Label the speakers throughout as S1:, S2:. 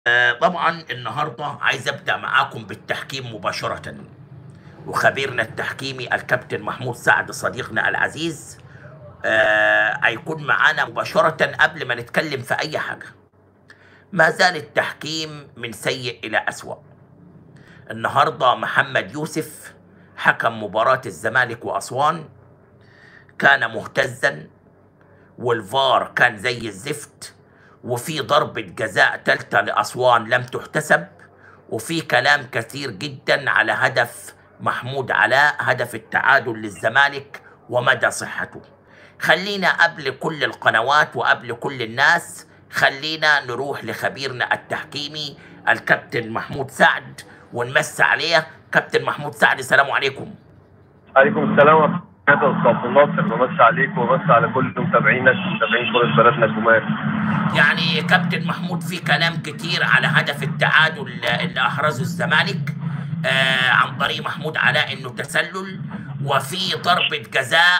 S1: آه، طبعا النهارده عايز ابدا معاكم بالتحكيم مباشره وخبيرنا التحكيمي الكابتن محمود سعد صديقنا العزيز آه، هيكون معانا مباشره قبل ما نتكلم في اي حاجه ما زال التحكيم من سيء الى اسوا النهارده محمد يوسف حكم مباراه الزمالك واسوان كان مهتزا والفار كان زي الزفت وفي ضربة جزاء تالتة لأسوان لم تحتسب وفي كلام كثير جدا على هدف محمود علاء هدف التعادل للزمالك ومدى صحته خلينا قبل كل القنوات وقبل كل الناس خلينا نروح لخبيرنا التحكيمي الكابتن محمود سعد ونمس عليه كابتن محمود سعد السلام عليكم
S2: عليكم السلام ورحمة الله أستاذ عبد الناصر بمسي عليك وبمسي على كل متابعينك متابعين كرة بلدنا الجمال
S1: يعني كابتن محمود في كلام كتير على هدف التعادل اللي احرزه الزمالك آه عن طريق محمود علاء انه تسلل وفي ضربة جزاء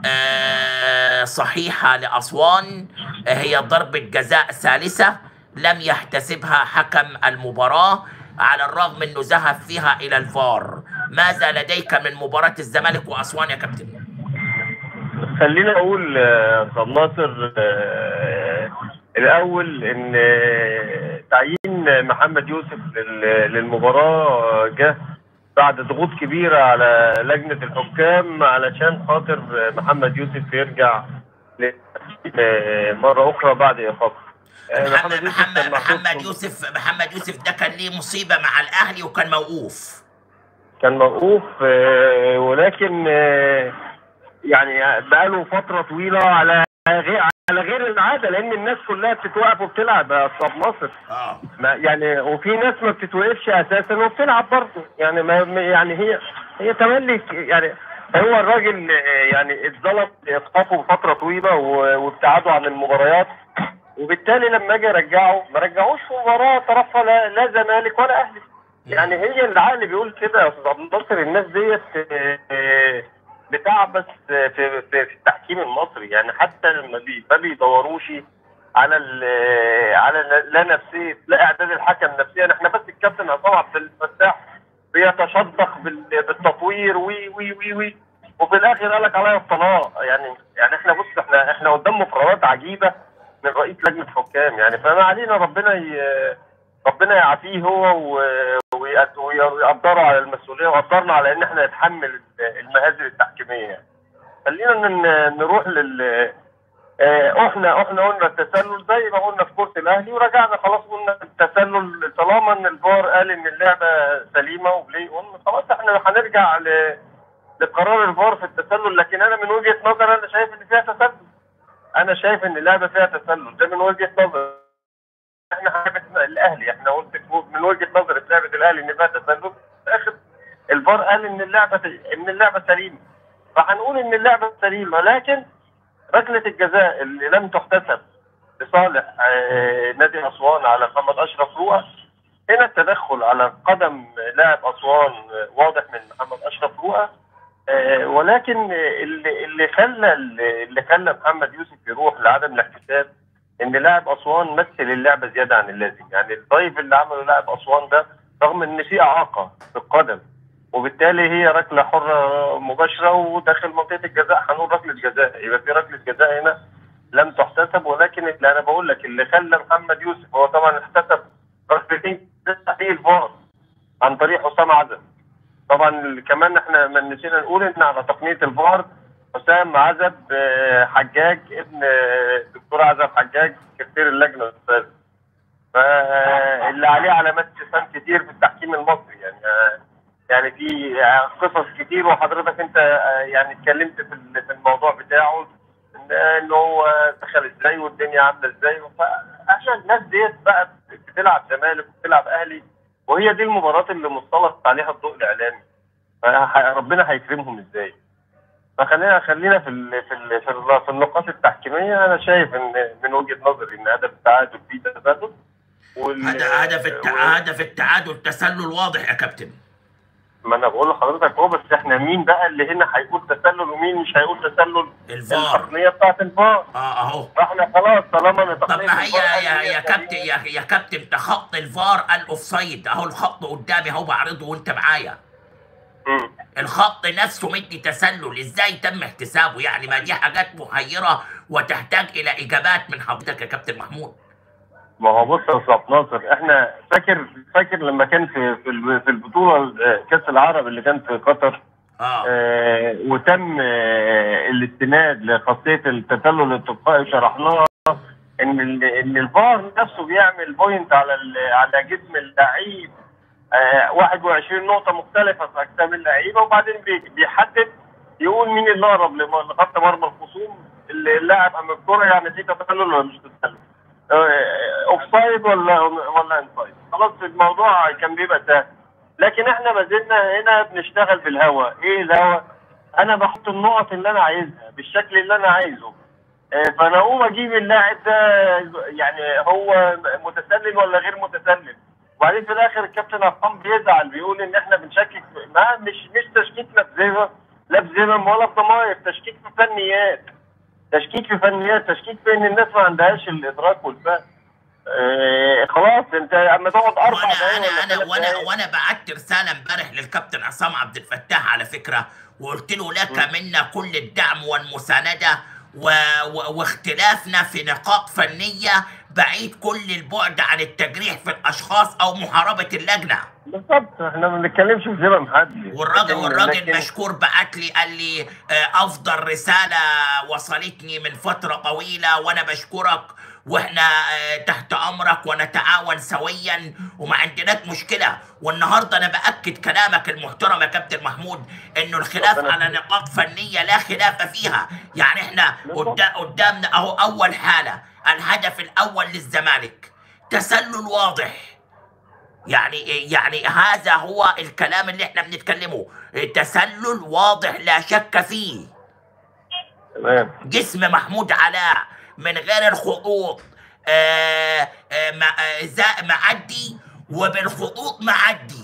S1: آه صحيحة لأسوان آه هي ضربة جزاء ثالثة لم يحتسبها حكم المباراة على الرغم انه ذهب فيها الى الفار ماذا لديك من مباراة الزمالك وأسوان يا كابتن
S2: خلينا أقول آه، أستاذ ناصر آه، الأول إن آه، تعيين محمد يوسف لل- للمباراة جه بعد ضغوط كبيرة على لجنة الحكام علشان خاطر محمد يوسف يرجع ل- آه، مرة أخرى بعد إيقافه آه،
S1: محمد
S2: كان
S1: محمد
S2: محطوط
S1: محمد
S2: في-
S1: يوسف محمد يوسف ده كان ليه مصيبة مع الأهلي وكان موقوف
S2: كان موقوف آه، ولكن آه، يعني بقاله فترة طويلة على غير على غير العادة لأن الناس كلها بتتوقف وبتلعب يا أستاذ ناصر
S1: اه
S2: ما يعني وفي ناس ما بتتوقفش أساسا وبتلعب برضه يعني ما ما- يعني هي هي تملي ك- يعني هو الراجل آه، يعني اتظلم إيقافه فترة طويلة و- وابتعاده عن المباريات وبالتالي لما اجي ارجعه ما رجعوش في مباراه طرفها لا, لا زمالك ولا اهلي يعني هي العقل بيقول كده يا استاذ عبد الناصر الناس ديت آه، آه، بتعبث في, في, في التحكيم المصري يعني حتى لما بي ما بيدوروش على ال على ال- لا نفسيه لا اعداد الحكم نفسيا احنا بس الكابتن عصام عبد الفتاح بيتشدق بال- بالتطوير وي وي وي وي وفي الاخر قال لك عليا الطلاق يعني يعني احنا بص احنا احنا قدام مقررات عجيبه من رئيس لجنه حكام يعني فما علينا ربنا ي... ربنا يعافيه هو و- ويقد- ويقدره على المسؤوليه ويقدرنا على ان احنا نتحمل المهازل التحكيميه يعني. خلينا ن- نروح لل آه، احنا احنا قلنا التسلل زي ما قلنا في كره الاهلي ورجعنا خلاص قلنا التسلل طالما ان الفار قال ان اللعبه سليمه وبلاي قلنا خلاص احنا هنرجع ل... لقرار الفار في التسلل لكن انا من وجهه نظري انا شايف ان فيها تسلل انا شايف ان اللعبه فيها تسلل ده من وجهه نظري احنا لعبه الاهلي احنا قلت من وجهه نظري في لعبه الاهلي ان فيها تسلل في الاخر الفار قال ان اللعبه ان اللعبه سليمه فهنقول ان اللعبه سليمه لكن ركله الجزاء اللي لم تحتسب لصالح آه، نادي اسوان على محمد اشرف رؤى هنا التدخل على قدم لاعب اسوان آه، واضح من محمد اشرف رؤى آه، ولكن آه، اللي اللي خلى اللي خلى محمد يوسف يروح لعدم الاحتساب ان لاعب اسوان مثل اللعبه زياده عن اللازم يعني الضيف اللي عمله لاعب اسوان ده رغم ان في اعاقه في القدم وبالتالي هي ركله حره مباشره وداخل منطقه الجزاء هنقول ركله جزاء يبقى في ركله جزاء هنا لم تحتسب ولكن اللي انا بقول لك اللي خلى محمد يوسف هو طبعا احتسب ركلتين في الفار عن طريق حسام عزم طبعا كمان احنا ما نسينا نقول ان على تقنيه الفار حسام عزب آه، حجاج ابن آه، الدكتور عزب حجاج سكرتير اللجنه الاستاذ فاللي عليه علامات استفهام كتير في التحكيم المصري يعني آه، يعني في قصص كتير وحضرتك انت آه، يعني اتكلمت في ال- في الموضوع بتاعه ان ان هو دخل ازاي والدنيا عامله ازاي فعشان الناس ديت بقى بتلعب زمالك وبتلعب اهلي وهي دي المباراه اللي مسلط عليها الضوء الاعلامي فربنا هيكرمهم ازاي فخلينا خلينا في ال في ال في, ال في النقاط التحكيميه انا شايف ان من وجهه نظري ان هدف التعادل فيه تسلل وال-
S1: هذا هدف التع... هدف التعادل تسلل واضح يا كابتن
S2: ما انا بقول لحضرتك اهو بس احنا مين بقى اللي هنا هيقول تسلل ومين مش هيقول تسلل
S1: الفار
S2: التقنيه بتاعت الفار
S1: اه اهو
S2: فاحنا خلاص طالما ان
S1: طب
S2: تقنيه
S1: ما هي
S2: الفار قال
S1: يا
S2: هي
S1: يا كابتن
S2: سليمة،
S1: يا, يا كابتن ده خط الفار قال اوف سايد اهو الخط قدامي اهو بعرضه وانت معايا
S2: مم.
S1: الخط نفسه مدي تسلل ازاي تم احتسابه يعني ما دي حاجات محيرة وتحتاج الى اجابات من حضرتك يا كابتن محمود
S2: ما هو بص يا استاذ ناصر احنا فاكر فاكر لما كان في في ال- في البطوله آه، كاس العرب اللي كان في قطر
S1: اه
S2: آه وتم آه الاستناد لخاصيه التسلل التلقائي شرحناها ان ال- ان الفار نفسه بيعمل بوينت على ال- على جسم اللعيب آه 21 نقطه مختلفه في اجسام اللعيبه وبعدين بي- بيحدد يقول مين اللي اقرب لم- لخط مرمى الخصوم اللي اللاعب امام الكره يعني في تسلل ولا مش تسلل اوف سايد ولا ولا ان سايد خلاص الموضوع كان بيبقى سهل لكن احنا ما زلنا هنا بنشتغل بالهوا ايه الهوا انا بحط النقط اللي انا عايزها بالشكل اللي انا عايزه آه، فانا اقوم اجيب اللاعب ده يعني هو متسلل ولا غير متسلل وبعدين في الاخر الكابتن عصام بيزعل بيقول ان احنا بنشكك في- ما مش مش تشكيك لا في زمم لا في زمم ولا في ضماير تشكيك في فنيات تشكيك في فنيات تشكيك في ان الناس ما عندهاش الادراك والفهم آه خلاص انت اما تقعد اربع
S1: وانا
S2: دقايق
S1: انا
S2: ولا
S1: انا
S2: ثلاث
S1: وانا
S2: دقايق
S1: وانا بعت رساله امبارح للكابتن عصام عبد الفتاح على فكره وقلت له لك منا كل الدعم والمسانده و... و... واختلافنا في نقاط فنيه بعيد كل البعد عن التجريح في الاشخاص او محاربه اللجنه
S2: بالظبط احنا ما بنتكلمش في زمن حد
S1: والراجل
S2: لكن-
S1: والراجل
S2: لكن-
S1: مشكور بعت لي قال لي آه، افضل رساله وصلتني من فتره طويله وانا بشكرك واحنا آه، تحت امرك ونتعاون سويا وما عندناش مشكله والنهارده انا باكد كلامك المحترم يا كابتن محمود انه الخلاف
S2: ربنا
S1: على
S2: يخليك.
S1: نقاط فنيه لا خلاف فيها يعني احنا
S2: بالظبط.
S1: قدا- قدامنا اهو اول حاله الهدف الاول للزمالك تسلل واضح يعني يعني هذا هو الكلام اللي احنا بنتكلمه تسلل واضح لا شك فيه
S2: تمام
S1: جسم محمود علاء من غير الخطوط آه آه مع- آه، زا- معدي وبالخطوط معدي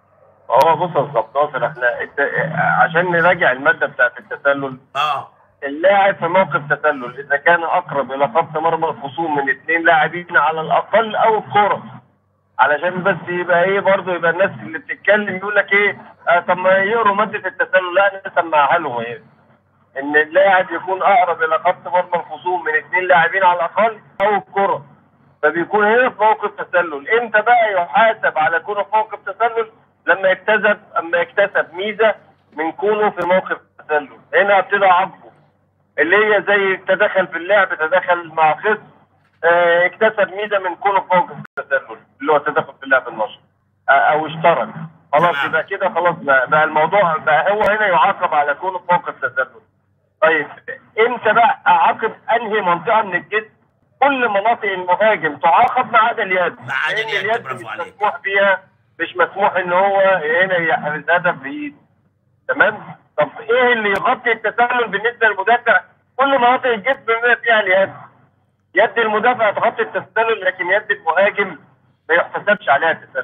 S2: هو بص يا استاذ ناصر احنا انت عشان نراجع الماده بتاعت التسلل
S1: اه
S2: اللاعب في موقف تسلل اذا كان اقرب الى خط مرمى الخصوم من اثنين لاعبين على الاقل او الكره علشان بس يبقى ايه برضه يبقى الناس اللي بتتكلم يقول لك ايه آه طب ما يقروا ماده التسلل لا انا اسمعها لهم ايه ان اللاعب يكون اقرب الى خط مرمى الخصوم من اثنين لاعبين على الاقل او الكره فبيكون هنا في موقف تسلل امتى بقى يحاسب على كونه في موقف تسلل لما يكتسب اما يكتسب ميزه من كونه في موقف تسلل هنا ابتدي اعاقبه اللي هي زي تدخل في اللعب تدخل مع خصم آه، اكتسب ميزه من كونه في موقف التسلل اللي هو تدخل في اللعب النشط آه، او اشترك خلاص
S1: تمام.
S2: يبقى كده خلاص بقى, بقى الموضوع بقى هو هنا يعاقب على كونه في موقف تسلل طيب امتى بقى اعاقب انهي منطقه من الجسم كل مناطق المهاجم تعاقب ما عدا اليد
S1: ما عدا
S2: لأن
S1: اليد،
S2: اليد
S1: برافو
S2: مش
S1: عليك.
S2: مسموح بيها مش مسموح ان هو هنا يحرز هدف بايد تمام طب ايه اللي يغطي التسلل بالنسبه للمدافع كل مناطق الجسم بما فيها اليد يد المدافع تغطي التسلل لكن يد المهاجم ما يحتسبش عليها التسلل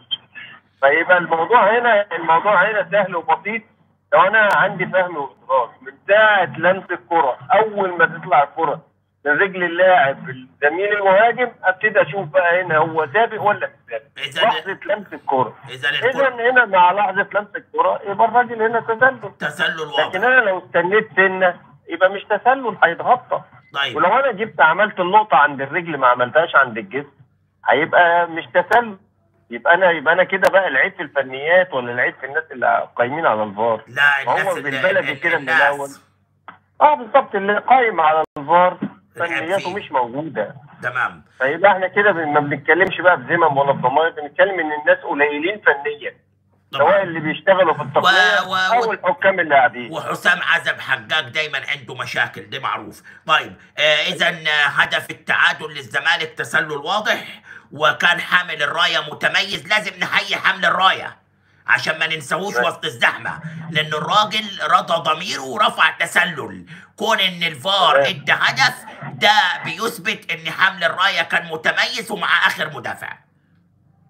S2: فيبقى الموضوع هنا الموضوع هنا سهل وبسيط لو انا عندي فهم وادراك من ساعه لمس الكره اول ما تطلع الكره من رجل اللاعب الزميل المهاجم ابتدي اشوف بقى هنا هو سابق ولا مش سابق
S1: إذا
S2: لحظه لمس الكره
S1: اذا
S2: اذا
S1: الكرة
S2: هنا مع لحظه لمس الكره يبقى الراجل هنا تسلل
S1: تسلل
S2: لكن
S1: واضح
S2: انا لو استنيت سنه يبقى مش تسلل هيتغطى
S1: طيب
S2: ولو انا جبت عملت النقطه عند الرجل ما عملتهاش عند الجسم هيبقى مش تسلل يبقى انا يبقى انا كده بقى العيب في الفنيات ولا العيب في الناس اللي قايمين على الفار
S1: لا
S2: هو
S1: الناس اللي
S2: بالبلدي
S1: ال-
S2: كده من
S1: الناس.
S2: الأول. اه بالظبط اللي قايم على الفار
S1: العيب
S2: فنياته
S1: فيه.
S2: مش موجوده
S1: تمام
S2: فيبقى احنا كده بن- ما بنتكلمش بقى بذمم ولا بضمائر بنتكلم ان الناس قليلين فنيا سواء
S1: طبعا
S2: اللي بيشتغلوا في التقنيه
S1: و- و-
S2: او الحكام اللي قاعدين
S1: وحسام عزب حجاج دايما عنده مشاكل ده معروف طيب آه اذا هدف التعادل للزمالك تسلل واضح وكان حامل الرايه متميز لازم نحيي حمل الرايه عشان ما ننساهوش
S2: right.
S1: وسط الزحمه لان الراجل رضى ضميره ورفع تسلل كون ان الفار
S2: right.
S1: ادى هدف ده بيثبت ان حمل الرايه كان متميز ومع اخر مدافع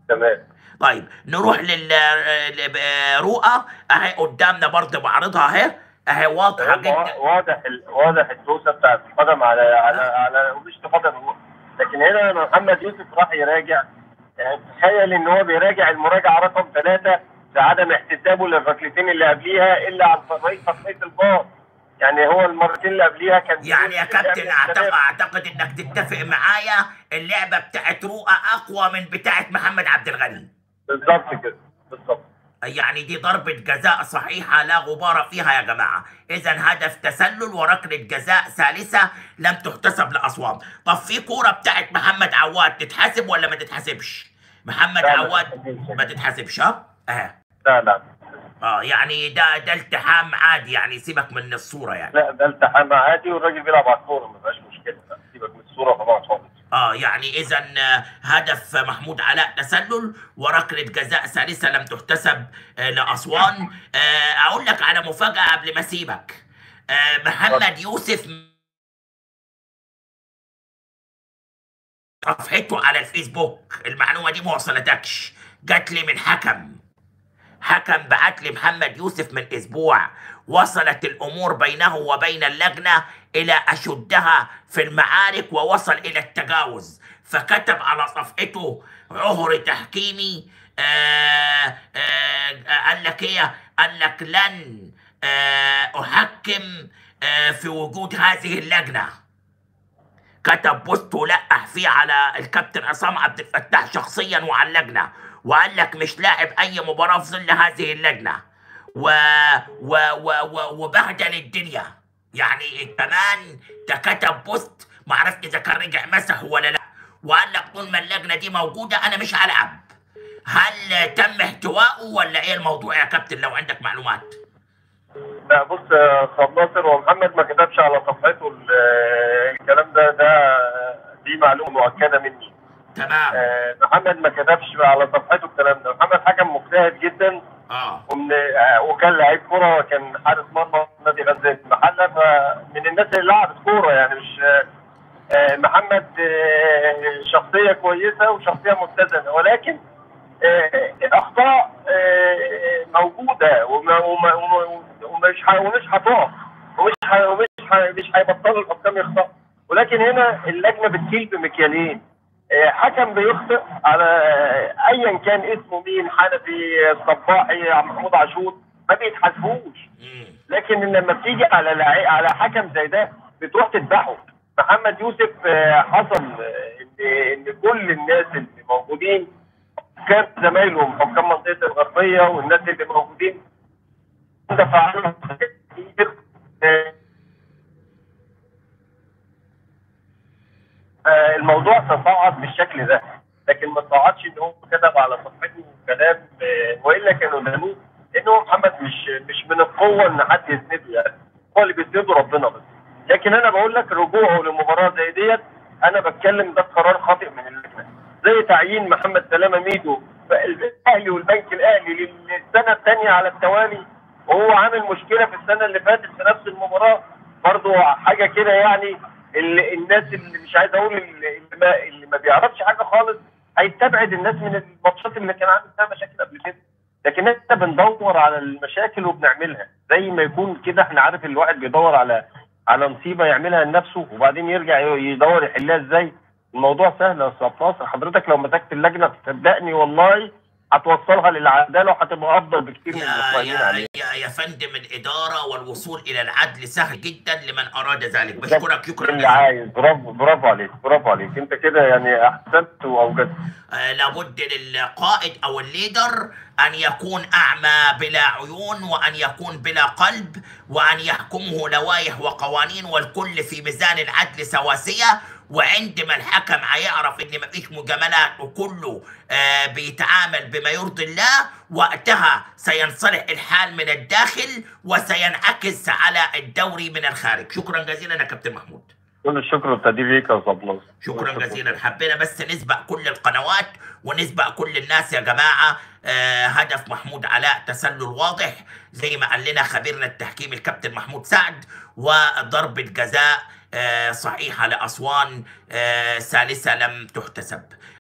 S2: تمام
S1: طيب نروح للرؤى اهي قدامنا برضه بعرضها اهي اهي واضحه
S2: تمام.
S1: جدا
S2: واضح ال- واضح الدوسه بتاعت القدم على على على مش قدم لكن هنا لما محمد يوسف راح يراجع يعني تخيل ان هو بيراجع المراجعه رقم ثلاثه لعدم احتسابه للركلتين اللي قبليها الا عن طريق تصفيه الفار يعني هو المرتين اللي قبليها كان
S1: يعني يا كابتن
S2: بيعمل
S1: اعتقد
S2: تمام.
S1: اعتقد انك تتفق معايا اللعبه بتاعت رؤى اقوى من بتاعت محمد عبد الغني
S2: بالظبط كده بالظبط
S1: يعني دي ضربة جزاء صحيحة لا غبار فيها يا جماعة إذا هدف تسلل وركلة جزاء ثالثة لم تحتسب لأسوان طب في كورة بتاعت محمد عواد تتحسب ولا ما تتحسبش محمد
S2: لا، ما
S1: عواد
S2: تتحسبش.
S1: ما تتحسبش ها اه
S2: لا لا
S1: اه يعني ده ده التحام عادي يعني سيبك من الصورة يعني
S2: لا ده التحام عادي والراجل بيلعب على الكوره ما فيهاش مشكله لا، سيبك من الصوره طبعا خالص
S1: اه يعني اذا هدف محمود علاء تسلل وركله جزاء ثالثه لم تحتسب آه، لاسوان آه، اقول لك على مفاجاه قبل ما اسيبك آه، محمد يوسف صفحته على الفيسبوك المعلومه دي ما وصلتكش جات لي من حكم حكم بعت لي محمد يوسف من اسبوع وصلت الامور بينه وبين اللجنه الى اشدها في المعارك ووصل الى التجاوز فكتب على صفحته عهر تحكيمي آه آه قال لك ايه قال لك لن آه احكم آه في وجود هذه اللجنه كتب بوست ولقح فيه على الكابتن عصام عبد الفتاح شخصيا وعلى اللجنه وقال لك مش لاعب اي مباراه في ظل هذه اللجنه و و و و وبهدل الدنيا يعني كمان ده كتب بوست ما عرفت اذا كان رجع مسح ولا لا وقال لك طول ما اللجنه دي موجوده انا مش هلعب هل تم احتوائه ولا ايه الموضوع يا كابتن لو عندك معلومات
S2: لا بص يا استاذ ناصر ومحمد ما كتبش على صفحته ال- الكلام ده ده دي معلومه مؤكده مني
S1: تمام
S2: آه، محمد ما كتبش على صفحته الكلام ده محمد حكم مجتهد جدا
S1: اه
S2: ومن آه، وكان لعيب كوره كان حارس مرمى في نادي غزال المحله فمن الناس اللي لعبت كوره يعني مش آه، آه، محمد آه، شخصيه كويسه وشخصيه متزنه ولكن آه، الاخطاء آه، موجوده وما- وما- وما- ومش ه- ومش هتقف ومش ه- ومش ه- مش هيبطلوا الحكام يخطئوا ولكن هنا اللجنه بتكيل بمكيالين آه، حكم بيخطئ على آه، ايا كان اسمه مين حنفي الصباحي عبد محمود عاشور ما بيتحاسبوش
S1: مم.
S2: لكن لما بتيجي على لعي... على حكم زي ده بتروح تذبحه محمد يوسف آه، حصل آه، ان ان كل الناس اللي موجودين كان زمايلهم حكام منطقه الغربيه والناس اللي موجودين دفعوا كتير آه، آه، الموضوع تصاعد بالشكل ده لكن ما تصاعدش ان هو كتب على صفحته كلام آه، والا كانوا ناموه لان هو محمد مش مش من القوه ان حد يسنده يعني هو اللي بيسنده ربنا بس لكن انا بقول لك رجوعه لمباراه زي ديت انا بتكلم ده قرار خاطئ من اللجنه زي تعيين محمد سلامه ميدو الاهلي والبنك الاهلي للسنه الثانيه على التوالي وهو عامل مشكله في السنه اللي فاتت في نفس المباراه برضه حاجه كده يعني اللي الناس اللي مش عايز اقول اللي اللي ما, اللي ما بيعرفش حاجه خالص هيستبعد الناس من الماتشات اللي كان عامل فيها مشاكل قبل كده لكن احنا بندور على المشاكل وبنعملها زي ما يكون كده احنا عارف الواحد بيدور على على مصيبه يعملها لنفسه وبعدين يرجع يدور يحلها ازاي الموضوع سهل يا استاذ ناصر حضرتك لو مسكت اللجنه صدقني والله هتوصلها للعداله وهتبقى افضل بكتير من
S1: يا
S2: المطمئنين
S1: يا
S2: عليه
S1: يا يا فندم الاداره والوصول الى العدل سهل جدا لمن اراد ذلك بشكرك شكرا
S2: اللي
S1: جزيلا
S2: عايز برافو برافو عليك برافو عليك انت كده يعني احسنت واوجدت
S1: آه، لابد للقائد او الليدر ان يكون اعمى بلا عيون وان يكون بلا قلب وان يحكمه لوائح وقوانين والكل في ميزان العدل سواسيه وعندما الحكم هيعرف ان مفيش مجاملات وكله آه بيتعامل بما يرضي الله وقتها سينصلح الحال من الداخل وسينعكس على الدوري من الخارج شكرا جزيلا يا كابتن محمود
S2: كل الشكر والتقدير ليك يا استاذ ناصر
S1: شكرا جزيلا حبينا بس نسبق كل القنوات ونسبق كل الناس يا جماعة آه هدف محمود علاء تسلل واضح زي ما قال لنا خبيرنا التحكيم الكابتن محمود سعد وضربة جزاء آه صحيحة لأسوان آه ثالثة لم تحتسب